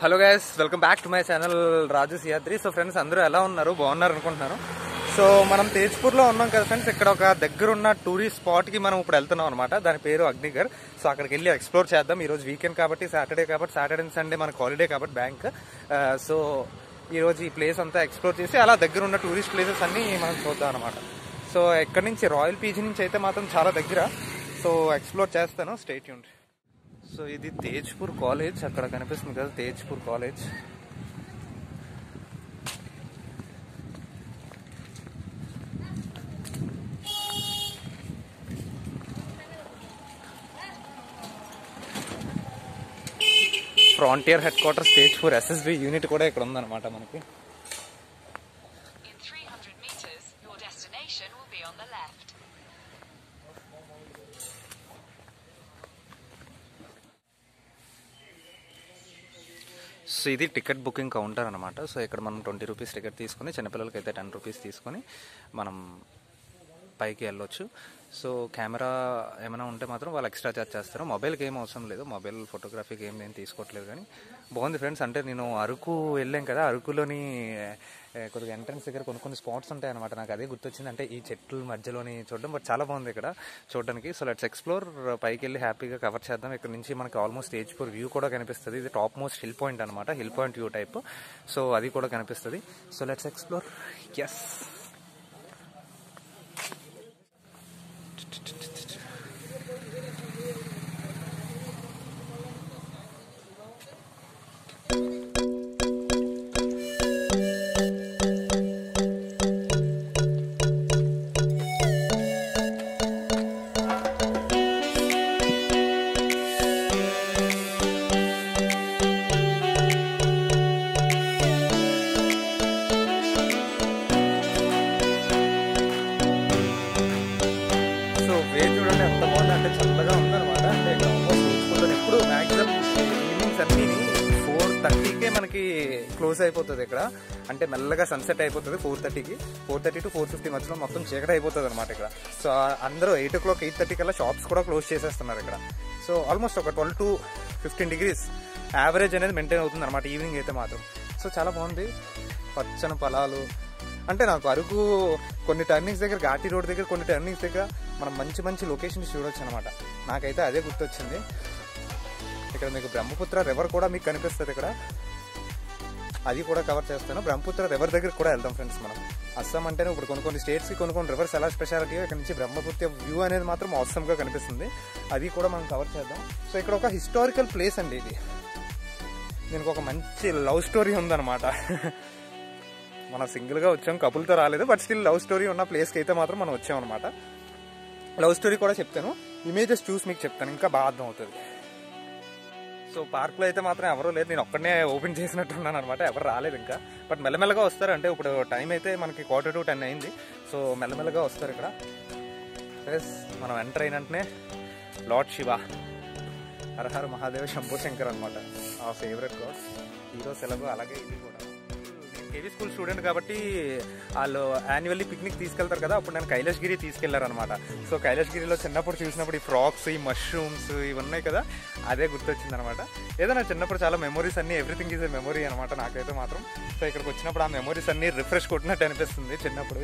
Hello guys welcome back to my channel Raju Siyadri so friends అందరూ ఎలా ఉన్నారు బాగున్నారు అనుకుంటున్నాను సో మనం తేజ్పూర్లో ఉన్నాం కదా ఫ్రెండ్స్ ఇక్కడ ఒక దగ్గరున్న టూరిస్ట్ స్పాట్కి మనం ఇప్పుడు వెళ్తున్నాం అనమాట దాని పేరు అగ్నిగర్ సో అక్కడికి వెళ్ళి ఎక్స్ప్లోర్ చేద్దాం ఈ రోజు వీకెండ్ కాబట్టి సాటర్డే కాబట్టి సాటర్డే సండే మనకు హాలిడే కాబట్టి బ్యాంక్ సో ఈ రోజు ఈ ప్లేస్ అంతా ఎక్స్ప్లోర్ చేసి అలా దగ్గర ఉన్న టూరిస్ట్ ప్లేసెస్ అన్ని మనం చూద్దాం అనమాట సో ఎక్కడి నుంచి రాయల్ పీజీ నుంచి అయితే మాత్రం చాలా దగ్గర సో ఎక్స్ప్లోర్ చేస్తాను స్టేట్ యూన్ సో ఇది తేజ్పూర్ కాలేజ్ అక్కడ కనిపిస్తుంది కదా Tezpur college frontier headquarters Tezpur SSB unit కూడా ఇక్కడ ఉందన్నమాట మనకి In 300 meters, your destination will be on the left. So ఇది టికెట్ బుకింగ్ కౌంటర్ అనమాట సో ఇక్కడ మనం ట్వంటీ రూపీస్ టికెట్ తీసుకుని చిన్నపిల్లలకి అయితే టెన్ రూపీస్ తీసుకొని మనం పైకి వెళ్ళొచ్చు సో కెమెరా ఏమైనా ఉంటే మాత్రం వాళ్ళు ఎక్స్ట్రా చార్జ్ చేస్తారు మొబైల్కి ఏం అవసరం లేదు మొబైల్ ఫోటోగ్రఫీకి ఏం నేను తీసుకోవట్లేదు కానీ బాగుంది ఫ్రెండ్స్ అంటే నేను అరకు వెళ్ళాం కదా అరకులోని ఏ, కొద్దిగా ఎంట్రన్స్ దగ్గర కొన్ని కొన్ని స్పాట్స్ ఉంటాయి అనమాట నాకు అదే గుర్తొచ్చింది అంటే ఈ చెట్ల మధ్యలోని చూడడం బట్ చాలా బాగుంది ఇక్కడ చూడడానికి సో లెట్స్ ఎక్స్ప్లోర్ పైకి వెళ్ళి హ్యాపీగా కవర్ చేద్దాం ఇక్కడ నుంచి మనకి ఆల్మోస్ట్ స్టేజ్ ఫోర్ వ్యూ కూడా కనిపిస్తుంది ఇది టాప్ మోస్ట్ హిల్ పాయింట్ అనమాట hill point view type so అది కూడా కనిపిస్తుంది సో లెట్స్ ఎక్స్ప్లోర్ ఎస్ సో వే చూడండి ఎంత బాగుంది అంటే చల్లగా ఉందన్నమాట అంటే ఇక్కడ ఆల్మోస్ట్ చూసుకుంటారు ఎప్పుడు మ్యాక్సిమం ఈవినింగ్స్ అన్ని ఫోర్ థర్టీకే మనకి క్లోజ్ అయిపోతుంది ఇక్కడ అంటే మెల్లగా సన్సెట్ అయిపోతుంది ఫోర్ థర్టీకి four thirty to four fifty మధ్యలో మొత్తం చీకటి అయిపోతుంది అనమాట ఇక్కడ సో అందరూ eight o'clock eight thirty కల్లా షాప్స్ కూడా క్లోజ్ చేసేస్తున్నారు ఇక్కడ సో ఆల్మోస్ట్ ఒక twelve to fifteen degrees average అనేది మెయింటైన్ అవుతుంది అనమాట ఈవినింగ్ అయితే మాత్రం సో చాలా బాగుంది పచ్చని పొలాలు అంటే నాకు అరకు కొన్ని టర్నింగ్స్ దగ్గర ఘాటి రోడ్ దగ్గర కొన్ని టర్నింగ్స్ దగ్గర మనం మంచి మంచి లొకేషన్స్ చూడొచ్చు అనమాట నాకైతే అదే గుర్తొచ్చింది ఇక్కడ మీకు బ్రహ్మపుత్ర రివర్ కూడా మీకు కనిపిస్తుంది ఇక్కడ అది కూడా కవర్ చేస్తాను బ్రహ్మపుత్ర రివర్ దగ్గర కూడా వెళ్దాం ఫ్రెండ్స్ మనం అస్సాం అంటేనే ఇప్పుడు కొన్ని కొన్ని స్టేట్స్కి కొన్ని కొన్ని రివర్స్ ఎలా స్పెషాలిటీ ఇక్కడ నుంచి బ్రహ్మపుత్ర వ్యూ అనేది మాత్రం అవసరంగా కనిపిస్తుంది అది కూడా మనం కవర్ చేద్దాం సో ఇక్కడ ఒక హిస్టారికల్ ప్లేస్ అండి ఇది దీనికి ఒక మంచి లవ్ స్టోరీ ఉందన్నమాట మనం సింగిల్గా వచ్చాం కపుల్తో రాలేదు బట్ స్టిల్ లవ్ స్టోరీ ఉన్న ప్లేస్కి అయితే మాత్రం మనం వచ్చాం అనమాట లవ్ స్టోరీ కూడా చెప్తాను ఇమేజెస్ చూసి మీకు చెప్తాను ఇంకా బాగా అర్థం అవుతుంది సో పార్క్లో అయితే మాత్రం ఎవరూ లేదు నేను ఒక్కడనే ఓపెన్ చేసినట్టున్నాను అనమాట ఎవరు రాలేదు ఇంకా బట్ మెల్లమెల్లగా వస్తారు అంటే ఇప్పుడు టైం అయితే మనకి క్వార్టర్ టు టెన్ అయింది సో మెల్లమెల్లగా వస్తారు ఇక్కడ ప్లస్ మనం ఎంటర్ అయిన వెంటనే లార్డ్ శివ హరహర మహాదేవ శంభో శంకర్ అనమాట ఆ ఫేవరెట్ గాడ్ హీరో సెలవు అలాగే ఇది కూడా నేను కేవీ స్కూల్ స్టూడెంట్ కాబట్టి వాళ్ళు యాన్యువల్లీ పిక్నిక్ తీసుకెళ్తారు కదా అప్పుడు నేను కైలాసగిరి తీసుకెళ్లారనమాట సో కైలాసగిరిలో చిన్నప్పుడు చూసినప్పుడు ఈ ఫ్రాక్స్ ఈ మష్రూమ్స్ ఇవి ఉన్నాయి కదా అదే గుర్తొచ్చింది అనమాట ఏదో నా చిన్నప్పుడు చాలా మెమరీస్ అన్ని ఎవ్రీథింగ్ ఈజ్ ఎ మెమరీ అనమాట నాకైతే మాత్రం సో ఇక్కడికి వచ్చినప్పుడు ఆ మెమరీస్ అన్ని రిఫ్రెష్ కొట్టినట్టు అనిపిస్తుంది చిన్నప్పుడు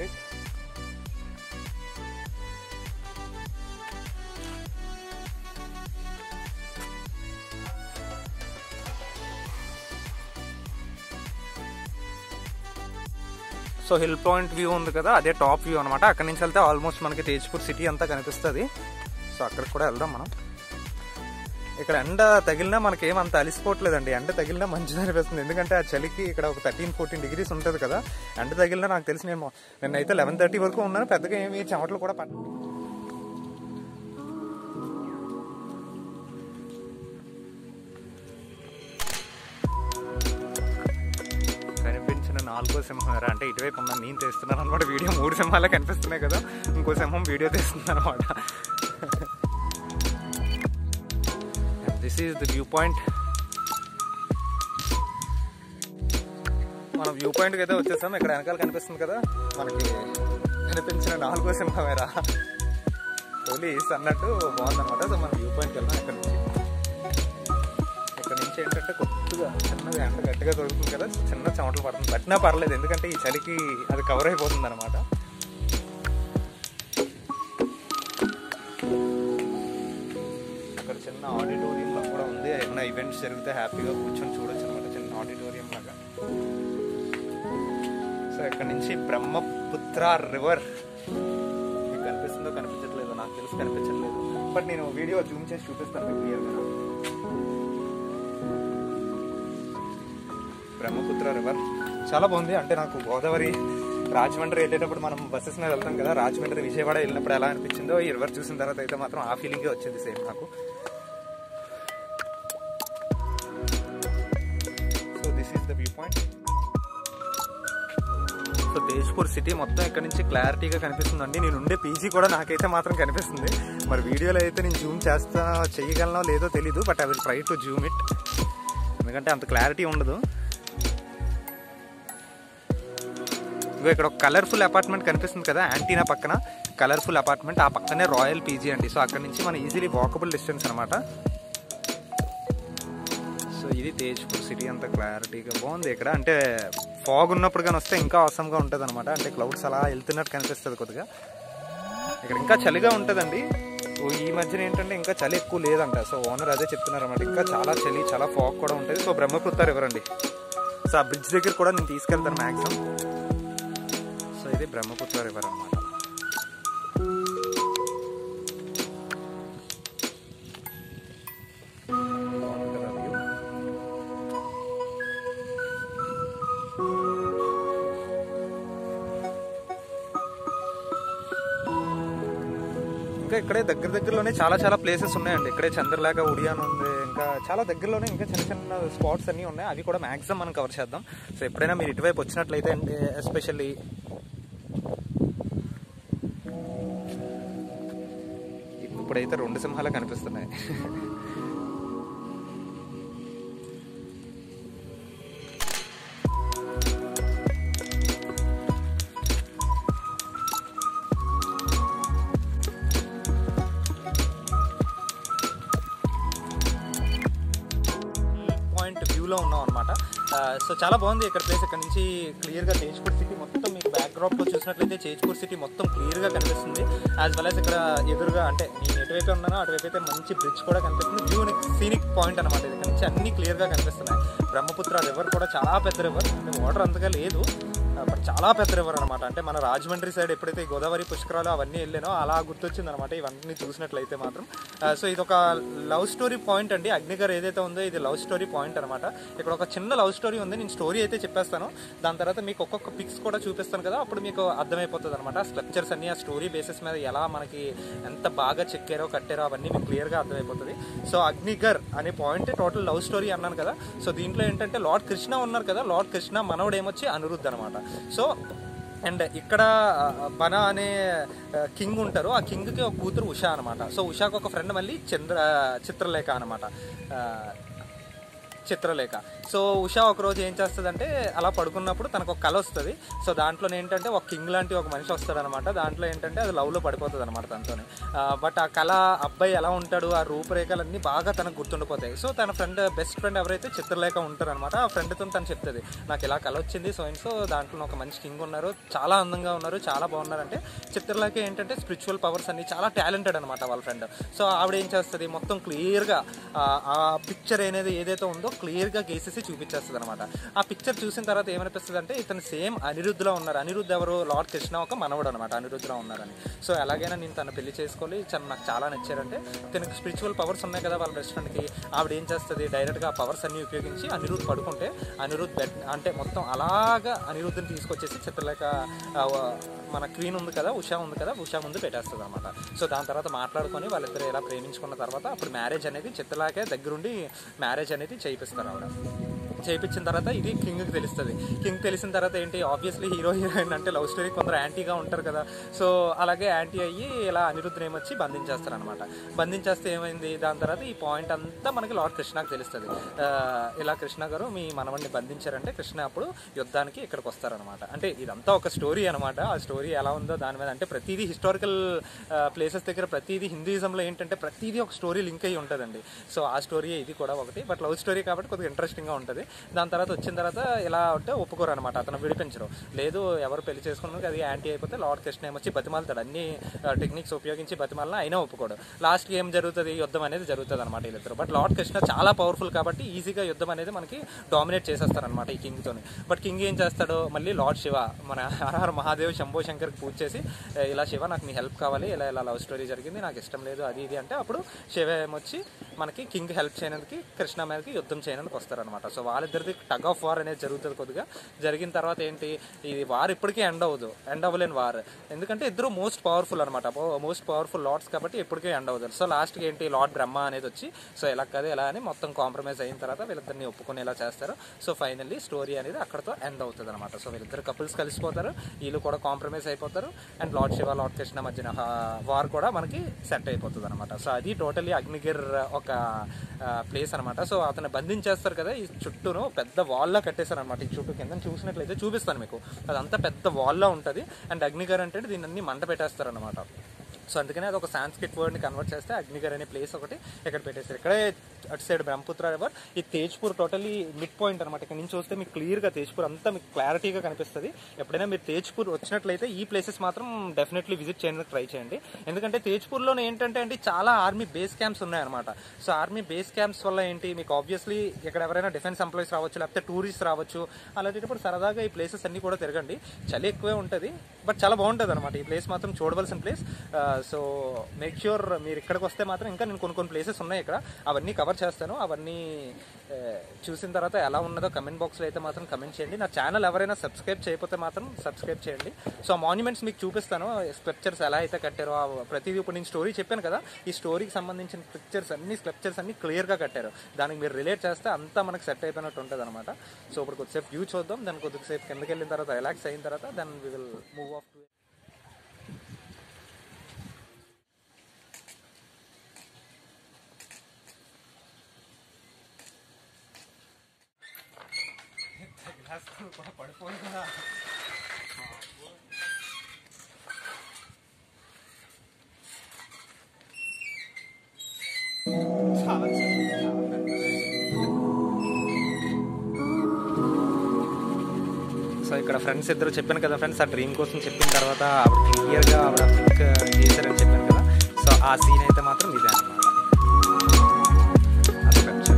సో హిల్ పాయింట్ వ్యూ ఉంది కదా అదే టాప్ వ్యూ అనమాట అక్కడ నుంచి వెళ్తే ఆల్మోస్ట్ మనకి తేజ్పూర్ సిటీ అంతా కనిపిస్తుంది సో అక్కడికి కూడా వెళ్దాం మనం ఇక్కడ ఎండ తగిలినా మనకి ఏమంత అలిసిపోవట్లేదండి ఎండ తగిలినా మంచిది అనిపిస్తుంది ఎందుకంటే ఆ చలికి ఇక్కడ ఒక థర్టీన్ ఫోర్టీన్ డిగ్రీస్ ఉంటుంది కదా ఎండ తగిలినా నాకు తెలిసి నేను నిన్నైతే లెవెన్ థర్టీ వరకు ఉన్నాను పెద్దగా ఏమి చెమటలు కూడా పట్ట కనిపించిన నాలుగో సింహం ఎరా అంటే ఇటువైపు ఉన్నాను నేను తీస్తున్నాను అనమాట వీడియో మూడు సింహాలే కనిపిస్తున్నాయి కదా ఇంకో సింహం వీడియో తీస్తుంది అనమాట this is the view point మనం వ్యూ పాయింట్కి అయితే వచ్చేసాం ఇక్కడ వెనకాల కనిపిస్తుంది కదా మనకి కనిపించిన నాలుగో సింహమేరా పోలీస్ అన్నట్టు బాగుందన్నమాట సో మనం వ్యూ పాయింట్కి వెళ్దాం ఇక్కడ నుంచి ఇక్కడ నుంచి ఏంటంటే కొద్దిగా చిన్నగా ఎండ గట్టిగా దొరుకుతుంది కదా చిన్న చెమటలు పడుతుంది పట్టినా పర్లేదు ఎందుకంటే ఈ చలికి అది కవర్ అయిపోతుంది అనమాట అక్కడ చిన్న ఆడిటోరియం లో కూడా ఉంది ఏమైనా ఈవెంట్స్ జరిగితే హ్యాపీగా కూర్చొని చూడొచ్చు అనమాట చిన్న ఆడిటోరియం లాగా సో ఇక్కడ నుంచి బ్రహ్మపుత్ర రివర్ మీకు కనిపిస్తుందో కనిపించట్లేదో నాకు తెలిసి కనిపించట్లేదు బట్ నేను వీడియో జూమ్ చేసి చూపిస్తాను మీకు క్లియర్గా బ్రహ్మపుత్ర రివర్ చాలా బాగుంది అంటే నాకు గోదావరి రాజమండ్రి వెళ్ళేటప్పుడు మనం బస్సెస్ మీద వెళ్తాం కదా రాజమండ్రి విజయవాడ వెళ్ళినప్పుడు ఎలా అనిపించిందో ఈ రివర్ చూసిన తర్వాత అయితే మాత్రం ఆ ఫీలింగే వచ్చింది సేమ్ నాకు so this is the view point so Tezpur city మొత్తం ఇక్కడ నుంచి క్లారిటీగా కనిపిస్తుందండి నేను ఉండే పీజీ కూడా నాకైతే మాత్రం కనిపిస్తుంది మరి వీడియోలో అయితే నేను జూమ్ చేస్తా చేయగలనో లేదో తెలీదు but I will try to zoom it ఎందుకంటే అంత క్లారిటీ ఉండదు ఇగో ఇక్కడ ఒక కలర్ఫుల్ అపార్ట్మెంట్ కనిపిస్తుంది కదా యాంటీనా పక్కన కలర్ఫుల్ అపార్ట్మెంట్ ఆ పక్కనే రాయల్ పీజీ అండి సో అక్కడ నుంచి మన ఈజీలీ వాకబుల్ డిస్టెన్స్ అనమాట సో ఇది తేజ్పూర్ సిటీ అంత క్లారిటీగా బాగుంది ఇక్కడ అంటే ఫాగ్ ఉన్నప్పుడు కానీ వస్తే ఇంకా అవసరంగా ఉంటుంది అనమాట అంటే క్లౌడ్స్ అలా వెళ్తున్నట్టు కనిపిస్తుంది కొద్దిగా ఇక్కడ ఇంకా చలిగా ఉంటుందండి ఓ ఈ మధ్యన ఏంటంటే ఇంకా చలి ఎక్కువ లేదంట సో ఓనర్ అదే చెప్తున్నారు అనమాట ఇంకా చాలా చలి చాలా ఫాగ్ కూడా ఉంటుంది సో బ్రహ్మపుత్ర రివర్ అండి సో ఆ బ్రిడ్జ్ దగ్గర కూడా నేను తీసుకెళ్తాను మ్యాక్సిమం సో ఇది బ్రహ్మపుత్ర రివర్ అనమాట బాగుంది కదా view? ఇంకా ఇక్కడే దగ్గర దగ్గరలోనే చాలా చాలా ప్లేసెస్ ఉన్నాయండి ఇక్కడే చంద్రలేఖ ఉడియాన్ ఉంది ఇంకా చాలా దగ్గరలోనే ఇంకా చిన్న చిన్న స్పాట్స్ అన్నీ ఉన్నాయి అవి కూడా మాక్సిమం మనం కవర్ చేద్దాం సో ఎప్పుడైనా మీరు ఇటువైపు వచ్చినట్లయితే అంటే ఎస్పెషల్లీ ఇప్పుడైతే రెండు సింహాలు కనిపిస్తున్నాయి పాయింట్ వ్యూలో ఉన్నాం అనమాట సో చాలా బాగుంది ఇక్కడ ప్లేస్ ఇక్కడ నుంచి క్లియర్గా తేజ్పూర్ సిటీ మొత్తం మీకు బ్యాక్డ్రాప్లో చూసినట్లయితే తేజ్పూర్ సిటీ మొత్తం క్లియర్గా కనిపిస్తుంది యాజ్ వెల్ యాజ్ ఇక్కడ ఎదురుగా అంటే నేను ఎటువైపు ఉన్నానో అటువైపు అయితే మంచి బ్రిడ్జ్ కూడా కనిపిస్తుంది వ్యూ సీనిక్ పాయింట్ అనమాట ఇది ఇక్కడ నుంచి అన్ని క్లియర్గా కనిపిస్తున్నాయి బ్రహ్మపుత్ర రివర్ కూడా చాలా పెద్ద రివర్ అంటే వాటర్ అంతగా లేదు బట్ చాలా పెద్ద రివర్ అనమాట అంటే మన రాజమండ్రి సైడ్ ఎప్పుడైతే ఈ గోదావరి పుష్కరాలు అవన్నీ వెళ్ళానో అలా గుర్తొచ్చింది అనమాట ఇవన్నీ చూసినట్లయితే మాత్రం సో ఇది ఒక లవ్ స్టోరీ పాయింట్ అండి అగ్నిగర్ ఏదైతే ఉందో ఇది లవ్ స్టోరీ పాయింట్ అనమాట ఇక్కడ ఒక చిన్న లవ్ స్టోరీ ఉంది నేను స్టోరీ అయితే చెప్పేస్తాను దాని తర్వాత మీకు ఒక్కొక్క పిక్స్ కూడా చూపిస్తాను కదా అప్పుడు మీకు అర్థమైపోతుంది అనమాట స్ట్రక్చర్స్ అన్ని ఆ స్టోరీ బేసిస్ మీద ఎలా మనకి ఎంత బాగా చెక్కారో కట్టారో అవన్నీ మీకు క్లియర్గా అర్థమైపోతుంది సో అగ్నిగర్ అనే పాయింట్ టోటల్ లవ్ స్టోరీ అన్నాను కదా సో దీంట్లో ఏంటంటే లార్డ్ కృష్ణ ఉన్నారు కదా లార్డ్ కృష్ణ మనవడు ఏమొచ్చి అనిరుద్ధ్ అనమాట సో అండ్ ఇక్కడ ఆ, బన అనే కింగ్ ఉంటారు ఆ కింగ్కి ఒక కూతురు ఉషా అనమాట సో ఉషాకు ఒక ఫ్రెండ్ మళ్ళీ చంద్ర చిత్రలేఖ అనమాట చిత్రలేఖ సో ఉషా ఒకరోజు ఏం చేస్తుందంటే అలా పడుకున్నప్పుడు తనకు ఒక కళ వస్తుంది సో దాంట్లో ఏంటంటే ఒక కింగ్ లాంటి ఒక మనిషి వస్తాడు అనమాట దాంట్లో ఏంటంటే అది లవ్లో పడిపోతుంది అనమాట తనతోనే బట్ ఆ కళ అబ్బాయి ఎలా ఉంటాడు ఆ రూపురేఖలన్నీ బాగా తనకు గుర్తుండిపోతాయి సో తన ఫ్రెండ్ బెస్ట్ ఫ్రెండ్ ఎవరైతే చిత్రలేఖ ఉంటారు అనమాట ఆ ఫ్రెండ్తో తను చెప్తుంది నాకు ఇలా కళ వచ్చింది సో అండ్ సో దాంట్లో ఒక మంచి కింగ్ ఉన్నారు చాలా అందంగా ఉన్నారు చాలా బాగున్నారు అంటే చిత్రలేఖ ఏంటంటే స్పిరిచువల్ పవర్స్ అన్ని చాలా టాలెంటెడ్ అనమాట వాళ్ళ ఫ్రెండ్ సో ఆవిడ ఏం చేస్తుంది మొత్తం క్లియర్గా ఆ పిక్చర్ అనేది ఏదైతే ఉందో క్లియర్గా గీసేసి చూపించేస్తుంది అనమాట ఆ పిక్చర్ చూసిన తర్వాత ఏమనిపిస్తుంది అంటే ఇతను సేమ్ అనిరుద్ధిలో ఉన్నారు అనిరుద్ధ్ ఎవరు లార్డ్ కృష్ణ ఒక మనవడు అనమాట అనిరుద్ధిలో ఉన్నారని సో ఎలాగైనా నేను తన పెళ్లి చేసుకోవాలి చ- నాకు చాలా నచ్చారంటే తనకి స్పిరిచువల్ పవర్స్ ఉన్నాయి కదా వాళ్ళ బెస్ట్ ఫ్రెండ్కి ఆవిడ ఏం చేస్తుంది డైరెక్ట్గా ఆ పవర్స్ అన్ని ఉపయోగించి అనిరుద్ధ్ పడుకుంటే అనిరుద్ధ్ బెడ్ అంటే మొత్తం అలాగా అనిరుద్ధిని తీసుకొచ్చేసి చిత్రలేఖ ఆ, మన క్వీన్ ఉంది కదా ఉషా ఉంది కదా ఉషా ముందు పెట్టేస్తుంది అనమాట సో దాని తర్వాత మాట్లాడుకొని వాళ్ళిద్దరు ఎలా ప్రేమించుకున్న తర్వాత అప్పుడు మ్యారేజ్ అనేది చిత్రలేఖ దగ్గరుండి మ్యారేజ్ అనేది చేయిస్తారు ఆవిడ చేయించిన తర్వాత ఇది కింగ్కి తెలుస్తుంది కింగ్ తెలిసిన తర్వాత ఏంటి ఆబ్వియస్లీ హీరో హీరోయిన్ అంటే లవ్ స్టోరీ కొందరు యాంటీగా ఉంటారు కదా సో అలాగే యాంటీ అయ్యి ఇలా అనిరుద్ధ్ ఏమొచ్చి బంధించేస్తారు అనమాట బంధించేస్తే ఏమైంది దాని తర్వాత ఈ పాయింట్ అంతా మనకి లార్డ్ కృష్ణకి తెలుస్తుంది ఆ, ఇలా కృష్ణ గారు మీ మనవడిని బంధించారంటే కృష్ణ అప్పుడు యుద్ధానికి ఇక్కడికి వస్తారనమాట అంటే ఇదంతా ఒక స్టోరీ అనమాట ఆ స్టోరీ ఎలా ఉందో దాని మీద అంటే ప్రతిదీ హిస్టారికల్ ప్లేసెస్ దగ్గర ప్రతిదీ హిందూయిజంలో ఏంటంటే ప్రతిదీ ఒక స్టోరీ లింక్ అయ్యి ఉంటుందండి సో ఆ స్టోరీ ఇది కూడా ఒకటి బట్ లవ్ స్టోరీ కాబట్టి కొద్దిగా ఇంట్రెస్టింగ్గా ఉంటుంది దాని తర్వాత వచ్చిన తర్వాత ఇలా ఉంటే ఒప్పుకోరు అనమాట అతను విడిపించరు లేదు ఎవరు పెళ్లి చేసుకున్నాక అది యాంటీ అయిపోతే లార్డ్ కృష్ణ ఏమొచ్చి బతిమాలుతాడు అన్ని టెక్నిక్స్ ఉపయోగించి బతిమాలిన అయినా ఒప్పుకోడు లాస్ట్కి ఏం జరుగుతుంది యుద్ధం అనేది జరుగుతుంది అనమాట వీళ్ళిద్దరు బట్ లార్డ్ కృష్ణ చాలా పవర్ఫుల్ కాబట్టి ఈజీగా యుద్ధం అనేది మనకి డామినేట్ చేసేస్తారనమాట ఈ కింగ్తోని బట్ కింగ్ ఏం చేస్తాడు మళ్ళీ లార్డ్ శివ మన హరహర మహాదేవ్ శంభో శంకర్కి పూజ చేసి "ఏ, ఇలా శివ నాకు మీ హెల్ప్ కావాలి ఇలా ఇలా లవ్ స్టోరీ జరిగింది నాకు ఇష్టం లేదు అది ఇది అంటే అప్పుడు శివ ఏమొచ్చి మనకి కింగ్ హెల్ప్ చేయడానికి కృష్ణ మీదకి యుద్ధం చేయడానికి వస్తారనమాట సో వాళ్ళిద్దరిది టగ్ ఆఫ్ వార్ అనేది జరుగుతుంది కొద్దిగా జరిగిన తర్వాత ఏంటి ఇది వార్ ఇప్పటికీ ఎండ్ అవ్వదు ఎండ్ అవ్వలేని వార్ ఎందుకంటే ఇద్దరు మోస్ట్ పవర్ఫుల్ అనమాట మోస్ట్ పవర్ఫుల్ లార్డ్స్ కాబట్టి ఎప్పటికీ ఎండ్ అవ్వదు సో లాస్ట్కి ఏంటి లార్డ్ బ్రహ్మ అనేది వచ్చి సో ఇలా కదా ఇలా అని మొత్తం కాంప్రమైజ్ అయిన తర్వాత వీళ్ళిద్దరిని ఒప్పుకునేలా చేస్తారు సో ఫైనల్లీ స్టోరీ అనేది అక్కడతో ఎండ్ అవుతుంది అనమాట సో వీళ్ళిద్దరు కపుల్స్ కలిసిపోతారు వీళ్ళు కూడా కాంప్రమైజ్ అయిపోతారు and lord Shiva lord Krishna మధ్యన వార్ కూడా మనకి సెట్ అయిపోతుంది అనమాట సో అది టోటలీ అగ్నిగిర్ ఒక ప్లేస్ అనమాట సో అతను బంధించేస్తారు కదా ఈ చుట్టూను పెద్ద వాల్లో కట్టేశారు అనమాట ఈ చుట్టూ కింద చూసినట్లయితే చూపిస్తాను మీకు అదంతా పెద్ద వాల్లో ఉంటుంది అండ్ అగ్నిగర్ అంటే దీన్ని అన్ని మంట పెట్టేస్తారు అనమాట సో అందుకనే అది ఒక సాంస్క్రిట్ వర్డ్ని కన్వర్ట్ చేస్తే అగ్నిగర్ అనే ప్లేస్ ఒకటి ఇక్కడ పెట్టేశారు ఇక్కడే అటు సైడ్ బ్రహ్మపుత్ర రివర్ ఈ తేజ్పూర్ టోటలీ మిడ్ పాయింట్ అనమాట ఇక్కడ నుంచి చూస్తే మీకు క్లియర్గా తేజ్పూర్ అంతా మీకు క్లారిటీగా కనిపిస్తుంది ఎప్పుడైనా మీరు తేజ్పూర్ వచ్చినట్లయితే ఈ ప్లేసెస్ మాత్రం డెఫినెట్లీ విజిట్ చేయడానికి ట్రై చేయండి ఎందుకంటే తేజ్పూర్లోనే ఏంటంటే అండి చాలా ఆర్మీ బేస్ క్యాంప్స్ ఉన్నాయన్నమాట సో ఆర్మీ బేస్ క్యాంప్స్ వల్ల ఏంటి మీకు ఆబ్వియస్లీ ఇక్కడ ఎవరైనా డిఫెన్స్ ఎంప్లాయీస్ రావచ్చు లేకపోతే టూరిస్ట్ రావచ్చు అలాంటప్పుడు సరదాగా ఈ ప్లేసెస్ అన్ని కూడా తిరగండి చలి ఎక్కువే ఉంటుంది బట్ చాలా బాగుంటుంది అనమాట ఈ ప్లేస్ మాత్రం చూడవలసిన ప్లేస్ సో మేక్ ష్యూర్ మీరు ఇక్కడికి వస్తే మాత్రం ఇంకా నేను కొన్ని కొన్ని ప్లేసెస్ ఉన్నాయి ఇక్కడ అవన్నీ కవర్ చేస్తాను అవన్నీ ఆ, చూసిన తర్వాత ఎలా ఉన్నదో కమెంట్ బాక్స్లో అయితే మాత్రం కమెంట్ చేయండి నా ఛానల్ ఎవరైనా సబ్స్క్రైబ్ చేయకపోతే మాత్రం సబ్స్క్రైబ్ చేయండి సో మాన్యుమెంట్స్ మీకు చూపిస్తాను స్క్లప్చర్స్ ఎలా అయితే కట్టారో ఆ ప్రతిదీ ఇప్పుడు నేను స్టోరీ చెప్పాను కదా ఈ స్టోరీకి సంబంధించిన పిక్చర్స్ అన్ని స్క్లప్చర్స్ అన్ని క్లియర్గా కట్టారు దానికి మీరు రిలేట్ చేస్తే అంతా మనకు సెట్ అయిపోయినట్టు ఉంటుంది అనమాట సో ఇప్పుడు కొద్దిసేపు వ్యూ చూద్దాం దాని కొద్దిసేపు కిందకి వెళ్ళిన తర్వాత రిలాక్స్ అయిన తర్వాత then we will move off to పడిపోయింది కదా చాలా సో ఇక్కడ ఫ్రెండ్స్ ఇద్దరు చెప్పాను కదా ఫ్రెండ్స్ ఆ డ్రీమ్ కోసం చెప్పిన తర్వాత ఆవిడ క్లియర్గా ఆవిడ థింక్ చేశారని చెప్పాను కదా సో ఆ సీన్ అయితే మాత్రం ఇదే అనమాట అది picture.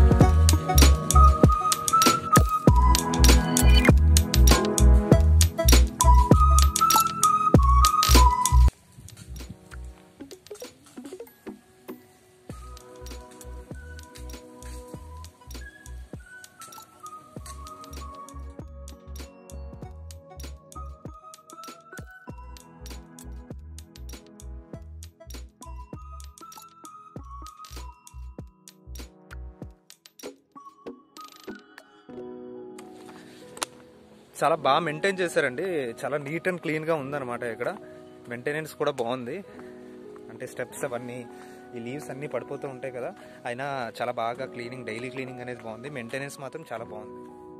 చాలా బాగా మెయింటైన్ చేశారండి చాలా నీట్ అండ్ క్లీన్గా ఉందన్నమాట ఇక్కడ మెయింటెనెన్స్ కూడా బాగుంది అంటే స్టెప్స్ అవన్నీ ఈ లీవ్స్ అన్నీ పడిపోతూ ఉంటాయి కదా అయినా చాలా బాగా క్లీనింగ్ డైలీ క్లీనింగ్ అనేది బాగుంది మెయింటెనెన్స్ మాత్రం చాలా బాగుంది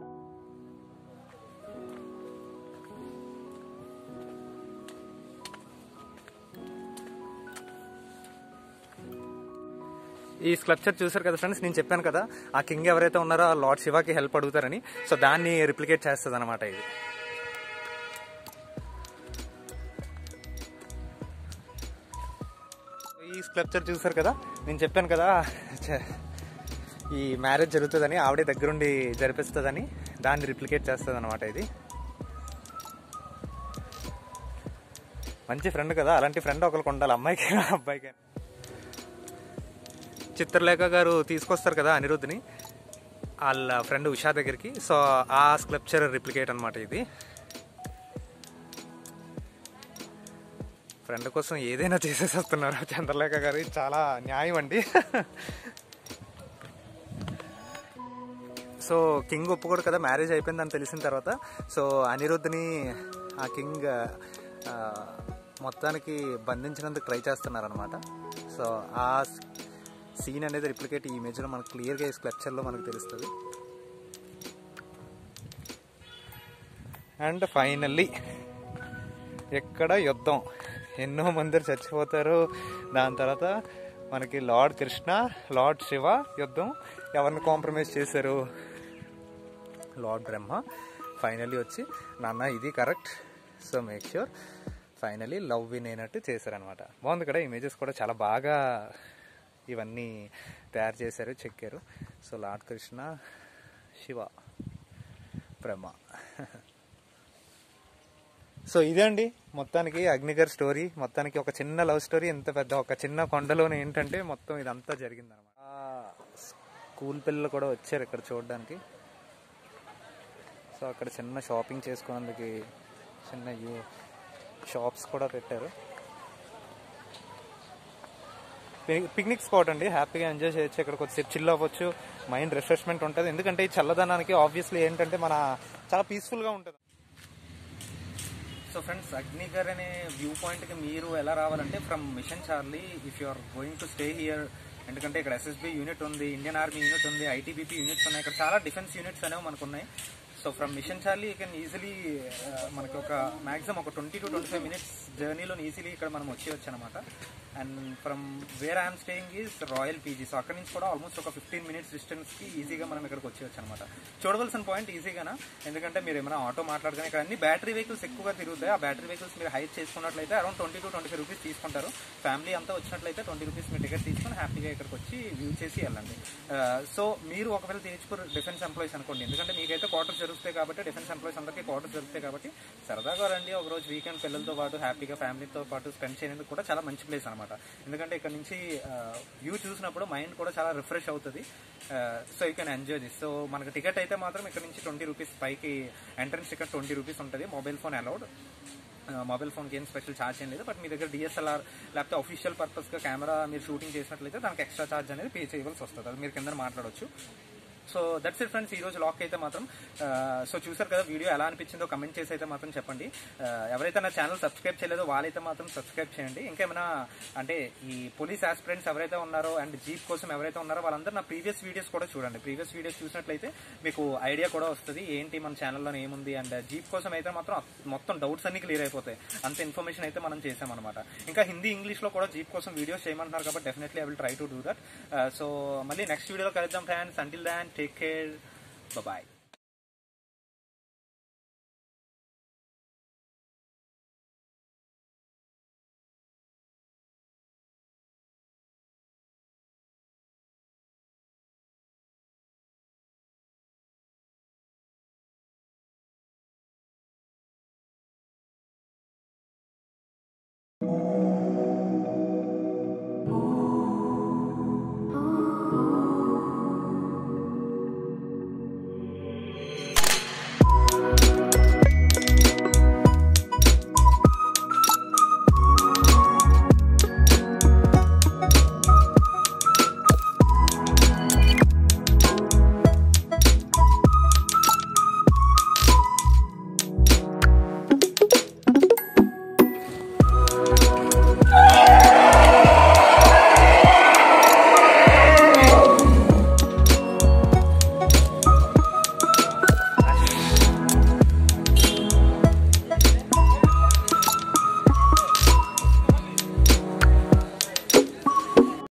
ఈ స్క్లప్చర్ చూసారు కదా ఫ్రెండ్స్ నేను చెప్పాను కదా ఆ కింగ్ ఎవరైతే ఉన్నారో ఆ లార్డ్ శివాకి హెల్ప్ అడుగుతారని సో దాన్ని రిప్లికేట్ చేస్తుంది అనమాట ఇది ఈ స్క్లప్చర్ చూసారు కదా నేను చెప్పాను కదా ఛ, ఈ మ్యారేజ్ జరుగుతుందని ఆవిడే దగ్గరుండి జరిపిస్తుందని దాన్ని రిప్లికేట్ చేస్తుంది అనమాట ఇది మంచి ఫ్రెండ్ కదా అలాంటి ఫ్రెండ్ ఒకరికి ఉండాలి అమ్మాయికి అబ్బాయికి చిత్రలేఖ గారు తీసుకొస్తారు కదా అనిరుద్ధిని వాళ్ళ ఫ్రెండ్ ఉషా దగ్గరికి సో ఆ స్క్లప్చర్ రిప్లికేట్ అనమాట ఇది ఫ్రెండ్ కోసం ఏదైనా చేసేసేస్తున్నారు చంద్రలేఖ గారు ఇది చాలా న్యాయం అండి సో కింగ్ ఒప్పుకోడు కదా మ్యారేజ్ అయిపోయిందని తెలిసిన తర్వాత సో అనిరుద్ధ్ని ఆ కింగ్ ఆ, మొత్తానికి బంధించినందుకు ట్రై చేస్తున్నారనమాట సో ఆ సీన్ అనేది రిప్లికేట్ ఈ ఇమేజ్లో మనకు క్లియర్గా ఈ స్క్లప్చర్లో మనకు తెలుస్తుంది అండ్ ఫైనల్లీ ఎక్కడ యుద్ధం ఎన్నో మంది చచ్చిపోతారు దాని తర్వాత మనకి లార్డ్ కృష్ణ లార్డ్ శివ యుద్ధం ఎవరిని కాంప్రమైజ్ చేశారు లార్డ్ బ్రహ్మ ఫైనల్లీ వచ్చి నాన్న ఇది correct so make sure finally love win అయినట్టు చేశారనమాట బాగుంది కదా ఇమేజెస్ కూడా చాలా బాగా ఇవన్నీ తయారు చేశారు చెక్కారు so lord Krishna Shiva Brahma so ఇదే అండి మొత్తానికి అగ్నిగర్ స్టోరీ మొత్తానికి ఒక చిన్న లవ్ స్టోరీ ఎంత పెద్ద ఒక చిన్న కొండలోనే ఏంటంటే మొత్తం ఇదంతా జరిగింది అనమాట స్కూల్ పిల్లలు కూడా వచ్చారు ఇక్కడ చూడడానికి సో అక్కడ చిన్న షాపింగ్ చేసుకున్నందుకు చిన్న యూ- షాప్స్ కూడా పెట్టారు పి- పిక్నిక్ స్పాట్ అండి హ్యాపీగా ఎంజాయ్ చేయొచ్చు ఇక్కడ కొద్దిసేపు చిల్ అవ్వచ్చు మైండ్ రిఫ్రెష్మెంట్ ఉంటుంది ఎందుకంటే ఈ చల్లదనానికి ఆబ్వియస్లీ ఏంటంటే మన చాలా పీస్ఫుల్గా ఉంటుంది సో ఫ్రెండ్స్ అగ్నిగర్ అనే వ్యూ పాయింట్కి మీరు ఎలా రావాలంటే from mission Charlie if you are going to stay here ఎందుకంటే ఇక్కడ ఎస్ఎస్బి యూనిట్ ఉంది ఇండియన్ ఆర్మీ యూనిట్ ఉంది ఐటీబీపీ యూనిట్స్ ఉన్నాయి ఇక్కడ చాలా డిఫెన్స్ యూనిట్స్ అనేవి మనకు ఉన్నాయి so from mission Charlie you can easily మనకి ఒక మాక్సిమం ఒక twenty to twenty five minutes జర్నీలో ఈజీలీ ఇక్కడ మనం వచ్చేయచ్చు అనమాట and from where I'm staying is Royal PG so అక్కడ నుంచి కూడా ఆల్మోస్ట్ ఒక ఫిఫ్టీన్ మినిట్స్ డిస్టెన్స్కి ఈజీగా మనం ఇక్కడికి వచ్చేయచ్చు అనమాట చూడవలసిన పాయింట్ ఈజీగానా ఎందుకంటే మీరు ఏమైనా ఆటో మాట్లాడుకుని ఇక్కడ అన్ని బ్యాటరీ వెహికల్స్ ఎక్కువగా తిరుగుతాయి ఆ బ్యాటరీ వెహికల్స్ మీరు హైట్ చేసుకున్నట్లయితే around twenty to twenty five rupees తీసుకుంటారు ఫ్యామిలీ అంతా వచ్చినట్లయితే ట్వంటీ రూపీస్ మీరు టికెట్ తీసుకొని హ్యాపీగా ఇక్కడికి వచ్చి వ్యూ చేసి వెళ్ళండి సో మీరు ఒకవేళ తేజ్పూర్ డిఫెన్స్ ఎంప్లాయీస్ అనుకోండి ఎందుకంటే మీకైతే క్వార్టర్స్ జరుగుతాయి కాబట్టి డిఫెన్స్ ఎంప్లాయీస్ అందరికీ క్వార్టర్స్ జరుగుతాయి కాబట్టి సరదాగా రండి ఒక రోజు వీకెండ్ పిల్లలతో పాటు హ్యాపీగా ఫ్యామిలీతో పాటు స్పెండ్ చేయడానికి కూడా చాలా మంచి ప్లేస్ అనమాట ఎందుకంటే ఇక్కడ నుంచి వ్యూ చూసినప్పుడు మైండ్ కూడా చాలా రిఫ్రెష్ అవుతుంది so you can enjoy this so మనకి టికెట్ అయితే మాత్రం ఇక్కడ నుంచి ట్వంటీ రూపీస్ పైకి ఎంట్రన్స్ టికెట్ ట్వంటీ రూపీస్ ఉంటుంది మొబైల్ ఫోన్ అలౌడ్ మొబైల్ ఫోన్కి ఏం స్పెషల్ ఛార్జ్ ఏం లేదు బట్ మీ దగ్గర డిఎస్ఎల్ఆర్ లేకపోతే అఫీషియల్ పర్పస్గా కెమెరా మీరు షూటింగ్ చేసినట్లయితే దానికి ఎక్స్ట్రా ఛార్జ్ అనేది పే చేయవలసి వస్తుంది అది మీరు కింద మాట్లాడొచ్చు సో దట్స్ ఇట్ ఫ్రెండ్స్ ఈ రోజు లాక్ అయితే మాత్రం సో చూసారు కదా వీడియో ఎలా అనిపించిందో కమెంట్ చేసి అయితే మాత్రం చెప్పండి ఆ, ఎవరైతే నా ఛానల్ సబ్స్క్రైబ్ చేయలేదో వాళ్ళైతే మాత్రం సబ్స్క్రైబ్ చేయండి ఇంకేమైనా అంటే ఈ పోలీస్ ఆస్పిరెంట్స్ ఎవరైతే ఉన్నారో అండ్ జీప్ కోసం ఎవరైతే ఉన్నారో వాళ్ళందరూ నా ప్రీవియస్ వీడియోస్ కూడా చూడండి ప్రీవియస్ వీడియోస్ చూసినట్లయితే మీకు ఐడియా కూడా వస్తుంది ఏంటి మన ఛానల్లో ఏముంది అండ్ జీప్ కోసం అయితే మాత్రం మొత్తం డౌట్స్ అన్ని క్లియర్ అయిపోతాయి అంత ఇన్ఫర్మేషన్ అయితే మనం చేసామన్నమాట ఇంకా హిందీ ఇంగ్లీష్ లో కూడా జీప్ కోసం వీడియోస్ చేయమంటున్నారు కాబట్టి definitely I will try to do that so మళ్ళీ నెక్స్ట్ వీడియోలో కలుద్దాం friends until then take care bye